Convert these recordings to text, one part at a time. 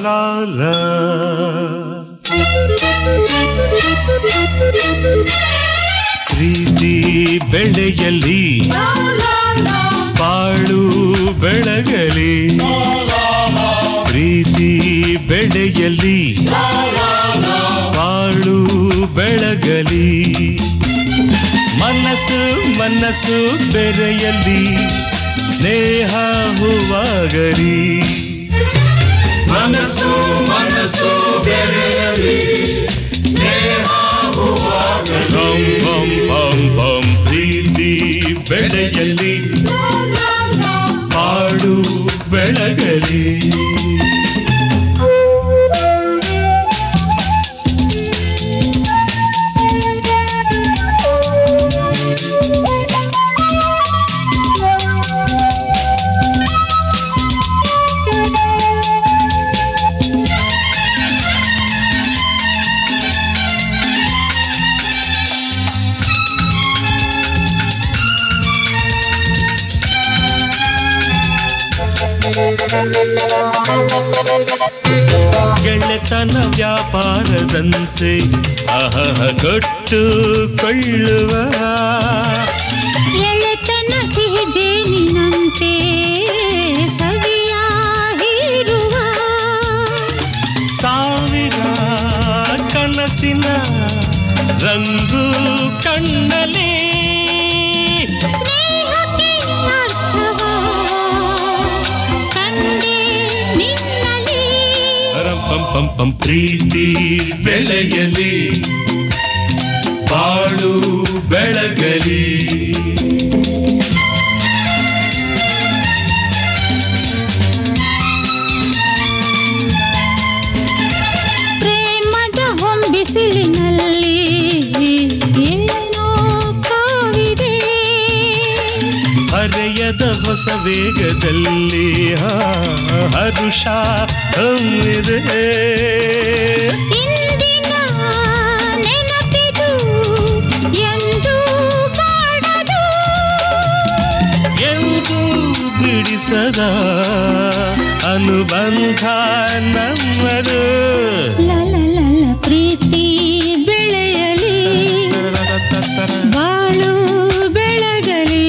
ಲಾ ಲಾ ಪ್ರೀತಿ ಬೆಳೆಯಲಿ ಬಾಳು ಬೆಳಗಲಿ ಪ್ರೀತಿ ಬೆಳೆಯಲಿ ಬಾಳು ಬೆಳಗಲಿ ಮನಸ್ಸು ಮನಸ್ಸು ಬೆರೆಯಲಿ ಸ್ನೇಹ ಹೂವಾಗಲಿ ಮನಸ್ಸು ಮನಸ್ಸು ಬೆರೆಯಲಿ ಸ್ನೇಹ ಬಂ ಬಂ ಬಂ ಬಂ ಪ್ರೀತಿ ಬೆಳೆಯಲಿ ಬಾಳು ಬೆಳಗಲಿ ಗೆಳೆತನ ವ್ಯಾಪಾರದಂತೆ ಅಹಹ ಕೊಟ್ಟು ಕೊಳ್ಳುವ ಎಳೆತನ ಸಿಹಿ ಜೇನಿನಂತೆ ಸವಿಯ ಹೀರುವ ಸಾವಿರ ಕನಸಿನ ರಂಗು ಕಣ್ಣಲಿ ಸ್ನೇಹಕ್ಕೆ ಅರ್ಥವ ಕಂಡೆ ನಿನ್ನಲಿ ಪರಂ ಪಂ ಪಂ ಪಂ ಪ್ರೀತಿ ಬೆಳೆಯಲಿ ಬಾಳು ಬೆಳಗಲಿ ಪ್ರೇಮದ ಹೊಂಬಿಸಿಲಿನಲ್ಲಿ ಏನೋ ಕಾವಿದೆ ಹರೆಯದ ಹೊಸ ವೇಗದಲ್ಲಿ ಹಾ, ಹರುಷ ಹಮ್ಮಿದೆ ಇಂದಿನ ನೆನಪಿದು ಎಂದು ಕಾಡದು ಎಂದು ಬಿಡಿಸದ ಅನುಬಂಧ ನಮ್ಮದು ಲಲಲಲ ಪ್ರೀತಿ ಬೆಳೆಯಲಿ ಬಾಳು ಬೆಳಗಲಿ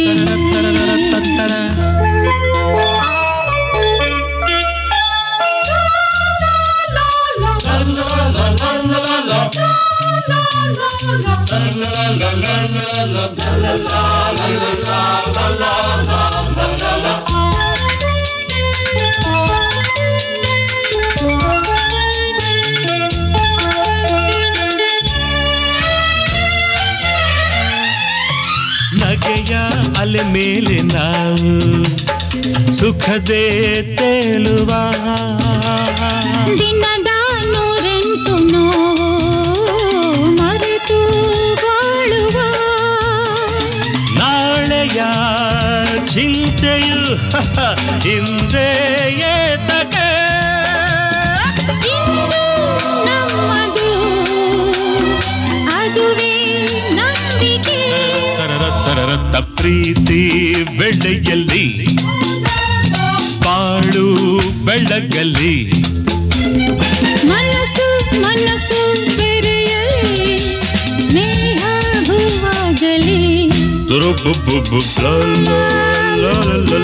ನಗೆಯ ಅಲೆ ಮೇಲೆ ನಾವು ಸುಖದೇ ತೇಲುವ ದಿನದ ನೂರೆಂಟು ನೋವು ಮರೆತು ಬಾಳುವ ನಾಳೆಯ ಚಿಂತೆಯು ಹಿಂದೆ ಏತಕೆ ಇಂದು ನಮ್ಮದು ಅದುವೇ ನಂಬಿಕೆ ತರರತ್ತ ಪ್ರೀತಿ ಬೆಳೆಯಲಿ ಬಾಳು ಬೆಳಗಲಿ ಮನಸ್ಸು ಮನಸ್ಸು ಬೆರೆಯಲಿ ಸ್ನೇಹ ಹೂವಾಗಲಿ ತುರುಬು ಬು ಬು ಲ ಲ ಲ ಲ ಲ